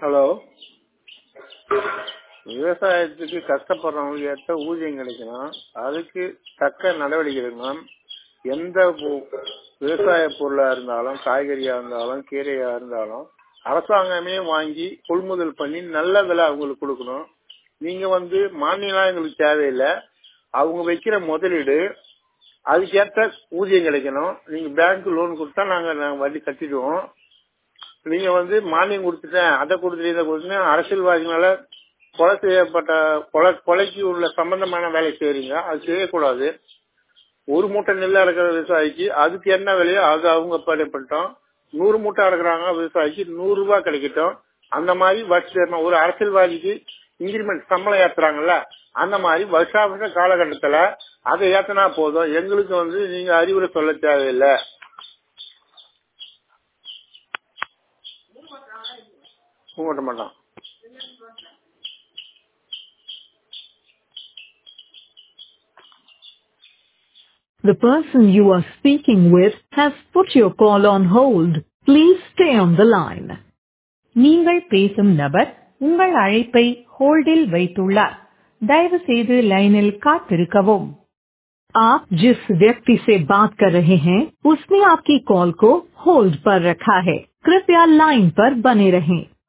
Hello விவசாயத்துக்கு கஷ்டப்படுறவங்களுக்கு ஏற்ற ஊதியம் கிடைக்கணும் அதுக்கு தக்க நடவடிக்கை எடுக்கணும் எந்த பொ- விவசாய பொருளா இருந்தாலும் காய்கறியா இருந்தாலும் கீரையா இருந்தாலும் அரசாங்கமே வாங்கி கொள்முதல் பண்ணி நல்ல விலை அவங்களுக்கு கொடுக்கணும் நீங்க வந்து மானியம் எங்களுக்கு தேவையில்லை அவங்க வைக்கிற முதலீடு அதுக்கேற்ற ஊதியம் கிடைக்கணும் நீங்க பேங்க் லோன் கொடுத்தா நாங்க நாங்க வட்டி கட்டிடுவோம் நீங்க வந்து மானியம் கொடுத்துட்டேன் அதை கொடுத்துட்டு இதை கொடுத்துட்டேன் அரசியல்வாதினால கொலை செய்யப்பட்ட கொலை கொலைக்கு உள்ள சம்பந்தமான வேலை செய்யறீங்க அது செய்யக்கூடாது ஒரு மூட்டை நெல் அறுக்கிற விவசாயிக்கு அதுக்கு என்ன விலையோ அது அவங்க பண்ணிட்டோம் நூறு மூட்டை அறுக்கிறாங்க விவசாயிக்கு நூறு ரூபாய் கிடைக்கட்டும் அந்த மாதிரி வருஷம் ஒரு அரசியல்வாதிக்கு இன்கிரிமெண்ட் சம்பளம் ஏத்துறாங்கல்ல அந்த மாதிரி வருஷா வருஷ காலகட்டத்துல அதை ஏத்தனா போதும் எங்களுக்கு வந்து நீங்க அறிவுரை சொல்ல தேவையில்லை கூட்ட மாட்டான் The person you are speaking with has put your call on hold. Please stay on the line. நீங்கள் பேசும் நபர் உங்கள் அழைப்பை ஹோல்டில் வைத்துள்ளார் தயவு செய்து லைனில் காத்திருக்கவும் आप जिस व्यक्ति से बात कर रहे हैं उसने आपकी कॉल को होल्ड पर रखा है कृपया लाइन पर बने रहें